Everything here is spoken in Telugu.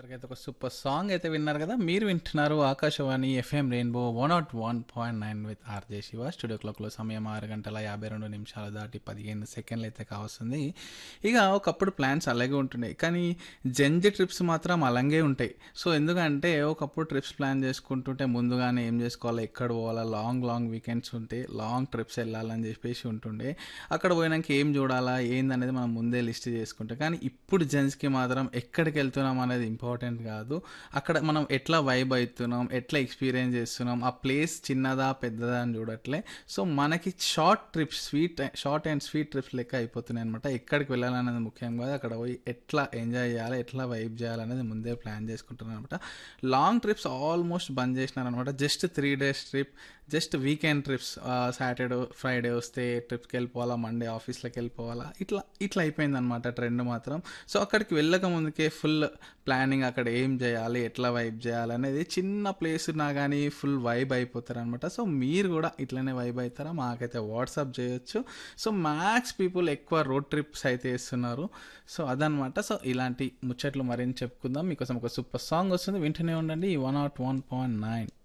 వరకు అయితే ఒక సూపర్ సాంగ్ అయితే విన్నారు కదా మీరు వింటున్నారు Akashvani FM rainbow one nought one point nine with RJ Shiva studio క్లాక్లో సమయం ఆరు గంటల యాభై రెండు నిమిషాలు దాటి పదిహేను సెకండ్లు అయితే కావస్తుంది ఇక ఒకప్పుడు ప్లాన్స్ అలాగే ఉంటుండే కానీ జంజి ట్రిప్స్ మాత్రం అలాగే ఉంటాయి సో ఎందుకంటే ఒకప్పుడు ట్రిప్స్ ప్లాన్ చేసుకుంటుంటే ముందుగానే ఏం చేసుకోవాలా ఎక్కడ పోవాలా లాంగ్ లాంగ్ వీకెండ్స్ ఉంటే లాంగ్ ట్రిప్స్ వెళ్ళాలని చెప్పేసి ఉంటుండే అక్కడ పోయినాక ఏం చూడాలా ఏందనేది మనం ముందే లిస్ట్ చేసుకుంటాం కానీ ఇప్పుడు జెంట్స్కి మాత్రం ఎక్కడికి వెళ్తున్నాం అనేది ఇంపార్టెంట్ కాదు అక్కడ మనం ఎట్లా వైబ్ అవుతున్నాం ఎట్లా ఎక్స్పీరియన్స్ చేస్తున్నాం ఆ ప్లేస్ చిన్నదా పెద్దదా అని చూడట్లే సో మనకి short trips sweet short and sweet trips లెక్క అయిపోతున్నాయి అనమాట ఎక్కడికి వెళ్ళాలనేది ముఖ్యం కాదు అక్కడ పోయి ఎట్లా ఎంజాయ్ చేయాలి ఎట్లా వైబ్ చేయాలనేది ముందే ప్లాన్ చేసుకుంటున్నాను అనమాట లాంగ్ ట్రిప్స్ ఆల్మోస్ట్ బంద్ చేసినారనమాట just three days trip just weekend trips Saturday Friday వస్తే ట్రిప్కి వెళ్ళిపోవాలా మండే ఆఫీస్లోకి వెళ్ళిపోవాలా ఇట్లా ఇట్లా అయిపోయింది అనమాట ట్రెండ్ మాత్రం సో అక్కడికి వెళ్ళక ముందుకే ఫుల్ ప్లానింగ్ అక్కడ ఏం చేయాలి ఎట్లా వైబ్ చేయాలి అనేది చిన్న ప్లేస్ ఉన్నా కానీ ఫుల్ వైబ్ అయిపోతారు అనమాట సో మీరు కూడా ఇట్లనే వైబ్ అవుతారా మాకైతే వాట్సాప్ చేయొచ్చు సో మ్యాక్స్ పీపుల్ ఎక్కువ రోడ్ ట్రిప్స్ అయితే వేస్తున్నారు సో అదనమాట సో ఇలాంటి ముచ్చట్లు మరిన్ని చెప్పుకుందాం మీకోసం ఒక సూపర్ సాంగ్ వస్తుంది వింటూనే ఉండండి one nought one point nine